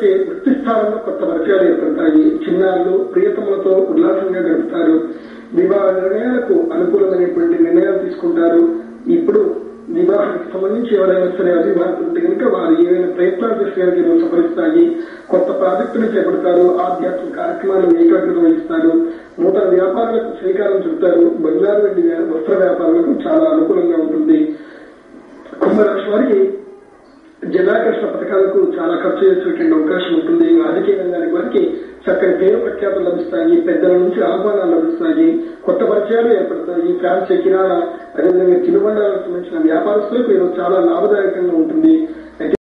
వచ్చే వృత్తి స్థానంలో కొత్త పరిచయాలు ఏర్పడతాయి చిన్నారులు ప్రియతములతో ఉల్లాసంగా గడుపుతారు వివాహ నిర్ణయాలకు అనుకూలమైనటువంటి నిర్ణయాలు తీసుకుంటారు ఇప్పుడు వివాహానికి సంబంధించి ఎవరైనా సరే అభిభాషలు ఉంటే కనుక వారు ఏవైనా ప్రయత్నాలు చేస్తే కనుక ఈరోజు సఫలిస్తాయి కొత్త ప్రాజెక్టులు చేపడతారు ఆధ్యాత్మిక కార్యక్రమాలు ఏకాగ్రత వహిస్తారు నూతన వ్యాపారాలకు శ్రీకారం చుడతారు బంగారు వెండి వ్య- వస్త్ర వ్యాపారాలకు చాలా అనుకూలంగా ఉంటుంది కుంభరాశి వారికి జనాకర్షణ పథకాలకు చాలా ఖర్చు చేసేటువంటి అవకాశం ఉంటుంది రాజకీయ రంగానికి వారికి చక్కని పేరు ప్రఖ్యాతులు లభిస్తాయి పెద్దల నుంచి ఆహ్వానాలు లభిస్తాయి కొత్త పరిచయాలు ఏర్పడతాయి ఫ్యాన్స్ కిరాణా అదేవిధంగా తినుబండాలకు సంబంధించిన వ్యాపారస్తులకు ఈరోజు చాలా లాభదాయకంగా ఉంటుంది